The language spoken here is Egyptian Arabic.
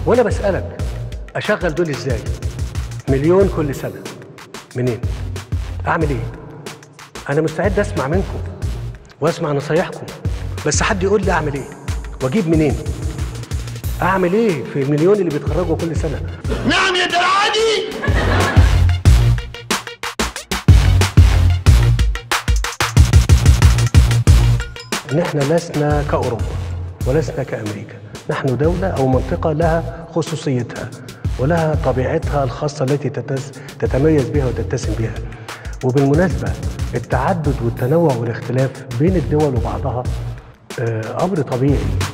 وانا بسالك اشغل دول ازاي مليون كل سنه منين اعمل ايه انا مستعد اسمع منكم واسمع نصايحكم بس حد يقول لي اعمل ايه واجيب منين اعمل ايه في المليون اللي بيتخرجوا كل سنه نعم يا دلعادي ان احنا لسنا كاوروبا ولسنا كامريكا نحن دوله او منطقه لها خصوصيتها ولها طبيعتها الخاصه التي تتس تتميز بها وتتسم بها وبالمناسبه التعدد والتنوع والاختلاف بين الدول وبعضها آه، امر طبيعي